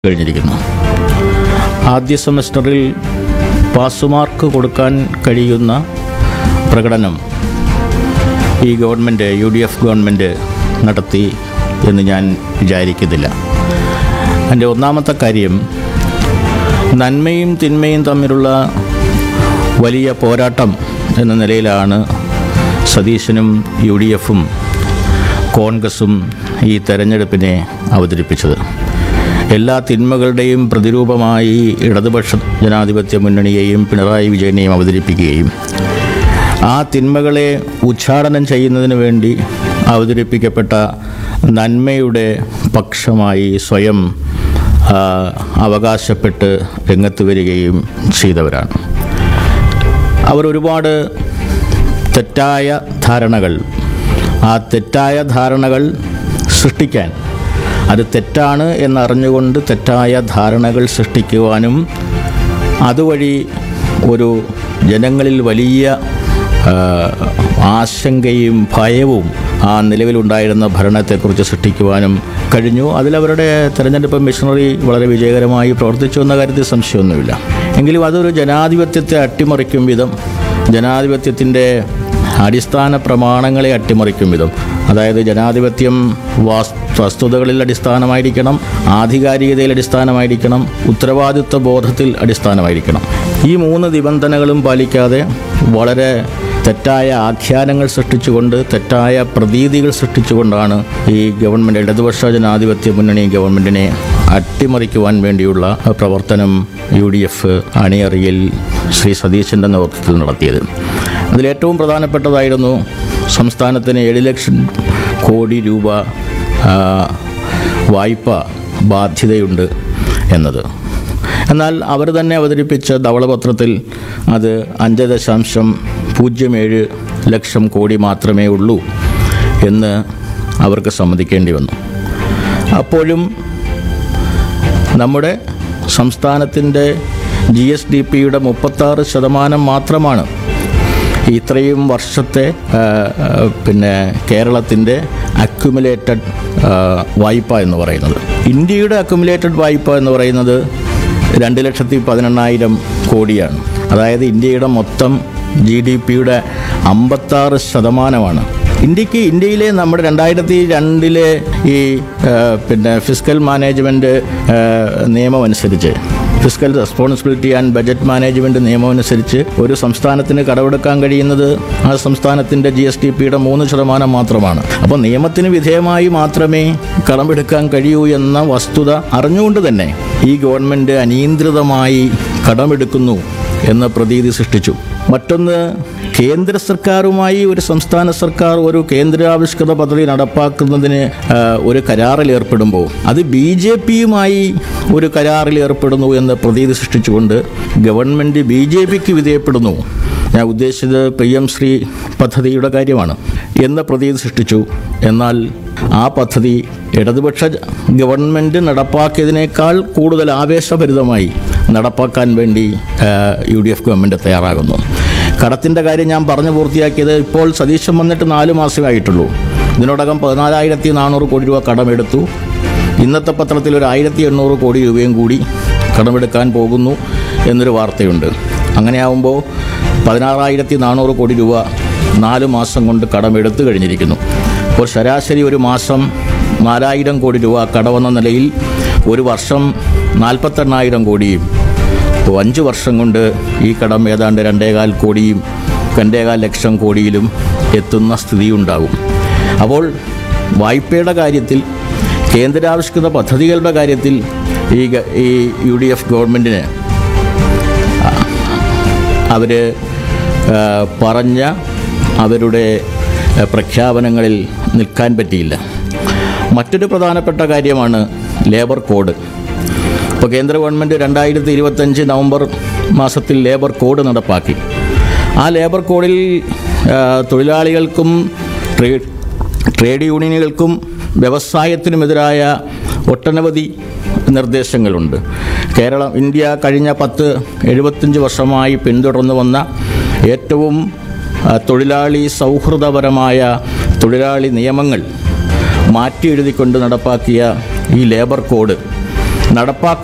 കഴിഞ്ഞിരിക്കുന്നു ആദ്യ സെമസ്റ്ററിൽ പാസ് മാർക്ക് കൊടുക്കാൻ കഴിയുന്ന പ്രകടനം ഈ government U D F government നടത്തി എന്ന് ഞാൻ വിചാരിക്കുന്നില്ല എൻ്റെ ഒന്നാമത്തെ കാര്യം നന്മയും തിന്മയും തമ്മിലുള്ള വലിയ പോരാട്ടം എന്ന നിലയിലാണ് സതീശനും യു ഡി എഫും കോൺഗ്രസും ഈ തെരഞ്ഞെടുപ്പിനെ അവതരിപ്പിച്ചത് എല്ലാ തിന്മകളുടെയും പ്രതിരൂപമായി ഇടതുപക്ഷ ജനാധിപത്യ മുന്നണിയെയും പിണറായി വിജയനെയും അവതരിപ്പിക്കുകയും ആ തിന്മകളെ ഉച്ചാടനം ചെയ്യുന്നതിന് വേണ്ടി അവതരിപ്പിക്കപ്പെട്ട നന്മയുടെ പക്ഷമായി സ്വയം ആ, അവകാശപ്പെട്ട് രംഗത്ത് വരികയും ചെയ്തവരാണ് അവർ ഒരുപാട് തെറ്റായ ധാരണകൾ ആ തെറ്റായ ധാരണകൾ സൃഷ്ടിക്കാൻ അത് തെറ്റാണ് എന്നറിഞ്ഞുകൊണ്ട് തെറ്റായ ധാരണകൾ സൃഷ്ടിക്കുവാനും അതുവഴി ഒരു ജനങ്ങളിൽ വലിയ ആ, ആശങ്കയും ഭയവും ആ നിലവിലുണ്ടായിരുന്ന ഭരണത്തെക്കുറിച്ച് സൃഷ്ടിക്കുവാനും കഴിഞ്ഞു അതിലവരുടെ തെരഞ്ഞെടുപ്പ് മിഷണറി വളരെ വിജയകരമായി പ്രവർത്തിച്ചു എന്ന കാര്യത്തിൽ സംശയമൊന്നുമില്ല എങ്കിലും അതൊരു ജനാധിപത്യത്തെ അട്ടിമറിക്കും വിധം ജനാധിപത്യത്തിൻ്റെ അടിസ്ഥാന പ്രമാണങ്ങളെ അട്ടിമറിക്കും വിധം അതായത് ജനാധിപത്യം വാസ് വസ്തുതകളിൽ അടിസ്ഥാനമായിരിക്കണം ആധികാരികതയിൽ അടിസ്ഥാനമായിരിക്കണം ഉത്തരവാദിത്വ ബോധത്തിൽ അടിസ്ഥാനമായിരിക്കണം ഈ മൂന്ന് നിബന്ധനകളും പാലിക്കാതെ വളരെ തെറ്റായ ആഖ്യാനങ്ങൾ സൃഷ്ടിച്ചുകൊണ്ട് തെറ്റായ പ്രതീതികൾ സൃഷ്ടിച്ചുകൊണ്ടാണ് ഈ ഗവൺമെൻറ് ഇടതുപക്ഷ ജനാധിപത്യ മുന്നണി ഗവൺമെൻറ്റിനെ അട്ടിമറിക്കുവാൻ വേണ്ടിയുള്ള പ്രവർത്തനം യു ഡി എഫ് അണിയറിയിൽ ശ്രീ സതീശൻ്റെ നേതൃത്വത്തിൽ നടത്തിയത് അതിലേറ്റവും പ്രധാനപ്പെട്ടതായിരുന്നു സംസ്ഥാനത്തിന് ഏഴ് ലക്ഷം കോടി രൂപ ആ, വായ്പ ബാധ്യതയുണ്ട് എന്നത് എന്നാൽ അവർ തന്നെ അവതരിപ്പിച്ച ധവളപത്രത്തിൽ അത് അഞ്ച് ദശാംശം പൂജ്യം ഏഴ് ലക്ഷം കോടി മാത്രമേ ഉള്ളൂ എന്ന് അവർക്ക് സമ്മതിക്കേണ്ടി വന്നു അപ്പോഴും നമ്മുടെ സംസ്ഥാനത്തിൻ്റെ ജി എസ് ഡി പിയുടെ മുപ്പത്താറ് ശതമാനം മാത്രമാണ് ഇത്രയും വർഷത്തെ ആ, ആ, പിന്നെ കേരളത്തിൻ്റെ അക്യുമുലേറ്റഡ് വായ്പ എന്ന് പറയുന്നത് ഇന്ത്യയുടെ അക്യുമുലേറ്റഡ് വായ്പ എന്ന് പറയുന്നത് രണ്ട് ലക്ഷത്തി പതിനെണ്ണായിരം കോടിയാണ് അതായത് ഇന്ത്യയുടെ മൊത്തം ജി ഡി പിയുടെ അമ്പത്താറ് ശതമാനമാണ് ഇന്ത്യക്ക് ഇന്ത്യയിലെ നമ്മുടെ രണ്ടായിരത്തി രണ്ടിലെ ഈ ആ, പിന്നെ ഫിസിക്കൽ മാനേജ്മെൻറ്റ് നിയമം അനുസരിച്ച് physical responsibility and budget management നിയമം അനുസരിച്ച് ഒരു സംസ്ഥാനത്തിന് കടമെടുക്കാൻ കഴിയുന്നത് ആ സംസ്ഥാനത്തിൻ്റെ ജി എസ് ടി പിയുടെ മൂന്ന് ശതമാനം മാത്രമാണ് അപ്പോൾ നിയമത്തിന് വിധേയമായി മാത്രമേ കടമെടുക്കാൻ കഴിയൂ എന്ന വസ്തുത അറിഞ്ഞുകൊണ്ട് തന്നെ ഈ ഗവൺമെൻറ് അനിയന്ത്രിതമായി കടമെടുക്കുന്നു എന്ന പ്രതീതി സൃഷ്ടിച്ചു മറ്റൊന്ന് കേന്ദ്ര സർക്കാരുമായി ഒരു സംസ്ഥാന സർക്കാർ ഒരു കേന്ദ്രാവിഷ്കൃത പദ്ധതി നടപ്പാക്കുന്നതിന് ആ, ഒരു കരാറിൽ ഏർപ്പെടുമ്പോൾ അത് ബി ജെ പിയുമായി ഒരു കരാറിൽ ഏർപ്പെടുന്നു എന്ന പ്രതീതി സൃഷ്ടിച്ചുകൊണ്ട് ഗവൺമെൻറ് ബി ജെ പിക്ക് വിധേയപ്പെടുന്നു ഞാൻ ഉദ്ദേശിച്ചത് പി എം ശ്രീ പദ്ധതിയുടെ കാര്യമാണ് എന്ന പ്രതീതി സൃഷ്ടിച്ചു എന്നാൽ ആ പദ്ധതി ഇടതുപക്ഷ ഗവൺമെൻറ് നടപ്പാക്കിയതിനേക്കാൾ കൂടുതൽ ആവേശഭരിതമായി നടപ്പാക്കാൻ വേണ്ടി യു ഡി എഫ് ഗവൺമെൻറ് തയ്യാറാകുന്നു കടത്തിൻ്റെ കാര്യം ഞാൻ പറഞ്ഞു പൂർത്തിയാക്കിയത് ഇപ്പോൾ സതീശൻ വന്നിട്ട് നാല് മാസമേ ആയിട്ടുള്ളൂ ഇതിനോടകം പതിനാലായിരത്തി നാനൂറ് കോടി രൂപ കടമെടുത്തു ഇന്നത്തെ പത്രത്തിൽ ഒരു ആയിരത്തി എണ്ണൂറ് കോടി രൂപയും കൂടി കടമെടുക്കാൻ പോകുന്നു എന്നൊരു വാർത്തയുണ്ട് അങ്ങനെയാവുമ്പോൾ പതിനാറായിരത്തി നാനൂറ് കോടി രൂപ നാല് മാസം കൊണ്ട് കടമെടുത്തു കഴിഞ്ഞിരിക്കുന്നു അപ്പോൾ ശരാശരി ഒരു മാസം നാലായിരം കോടി രൂപ കടമെന്ന നിലയിൽ ഒരു വർഷം നാൽപ്പത്തെണ്ണായിരം കോടിയും അപ്പോൾ അഞ്ച് വർഷം കൊണ്ട് ഈ കടം ഏതാണ്ട് രണ്ടേകാൽ കോടിയും രണ്ടേകാൽ ലക്ഷം കോടിയിലും എത്തുന്ന സ്ഥിതിയുണ്ടാകും അപ്പോൾ വായ്പയുടെ കാര്യത്തിൽ കേന്ദ്രാവിഷ്കൃത പദ്ധതികളുടെ കാര്യത്തിൽ ഈ ഗ- ഈ യു ഡി എഫ് ഗവൺമെൻറ്റിന് അവർ പറഞ്ഞ അവരുടെ ആ, പ്രഖ്യാപനങ്ങളിൽ നിൽക്കാൻ പറ്റിയില്ല മറ്റൊരു പ്രധാനപ്പെട്ട കാര്യമാണ് ലേബർ കോഡ് ഇപ്പോൾ കേന്ദ്ര ഗവൺമെൻറ് രണ്ടായിരത്തി ഇരുപത്തഞ്ച് നവംബർ മാസത്തിൽ ലേബർ കോഡ് നടപ്പാക്കി ആ ലേബർ കോഡിൽ ആ, തൊഴിലാളികൾക്കും ട്രേഡ് ട്രേഡ് യൂണിയനുകൾക്കും വ്യവസായത്തിനുമെതിരായ ഒട്ടനവധി നിർദ്ദേശങ്ങളുണ്ട് കേരളം ഇന്ത്യ കഴിഞ്ഞ പത്ത് എഴുപത്തഞ്ച് വർഷമായി പിന്തുടർന്നു വന്ന ഏറ്റവും ആ, തൊഴിലാളി സൗഹൃദപരമായ തൊഴിലാളി നിയമങ്ങൾ മാറ്റി എഴുതിക്കൊണ്ട് നടപ്പാക്കിയ ഈ ലേബർ കോഡ് നടപ്പാക്കുന്ന